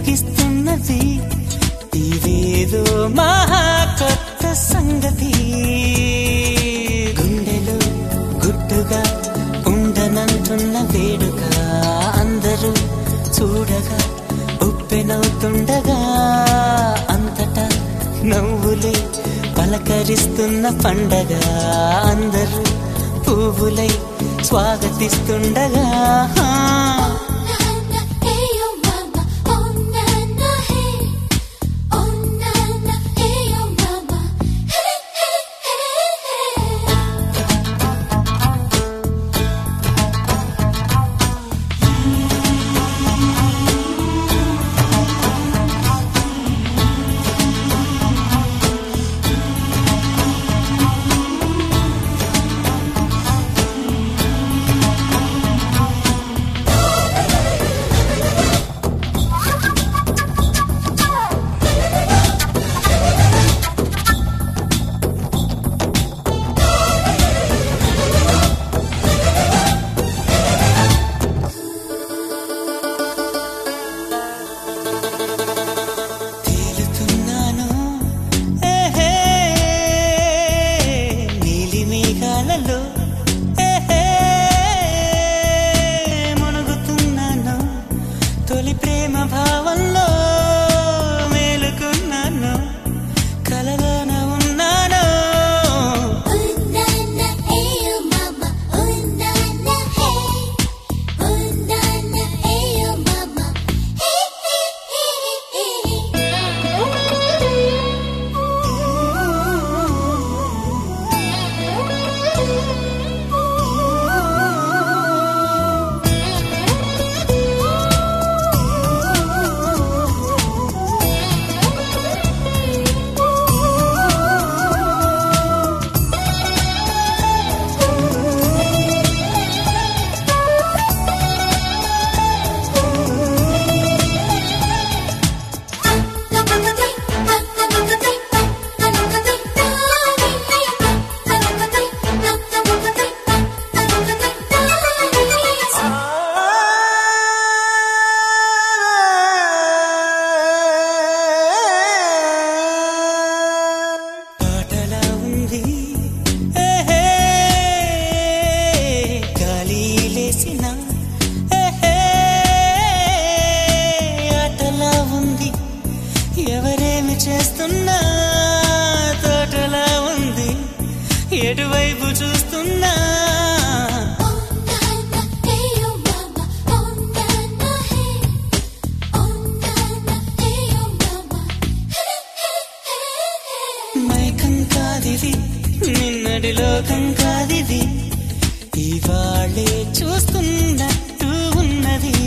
వెలుగిస్తున్నది ఇదేదో మహా కొత్త సంగతి గుండెలు గుట్టుగా ఉండనంటున్న వేడుక అందరూ చూడగా ఉప్పెనవుతుండగా అంతటా నవ్వులే పలకరిస్తున్న పండగ అందరూ పువ్వులై స్వాగతిస్తుండగా Nana, hey yo mama, oh nana hey, oh nana hey yo mama, hey hey hey hey. తేలుతున్నాను ఏహే, నీలి మేఘాలలో ఏహే, మునుగుతున్నాను తొలి ప్రేమ భావంలో మేలుకున్నాను కలలోన ఉన్నాను Oh nana hey yo mama, oh nana hey, oh nana hey yo mama, hey hey పాటలా ఉంది ఏహే, గాలి లేసిన ఏహే, ఆటలా ఉంది ఎవరేమి చేస్తున్నా తోటలా ఉంది ఎటువైపు చూస్తున్నా మైకం కాదిది నిన్నటి లోకం కాదిది ఇవాళే చూస్తున్నట్టు ఉన్నది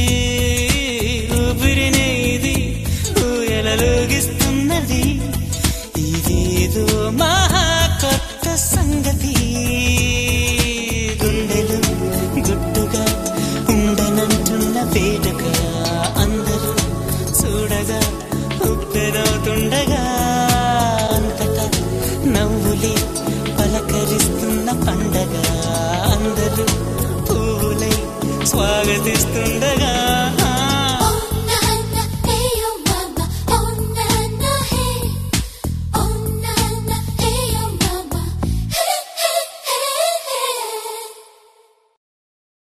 ఊపిరినే ఇది ఊయలలోగిస్తున్నది ఇదేదో మహా కొత్త సంగతి గుండెలు గుట్టుగా ఉండనంటున్న వేడుక అందరూ చూడగా ఉప్పెనవుతుండగా అంతటా నవ్వులే పలకరిస్తున్న పండగ అందరూ పువ్వులై స్వాగతిస్తూ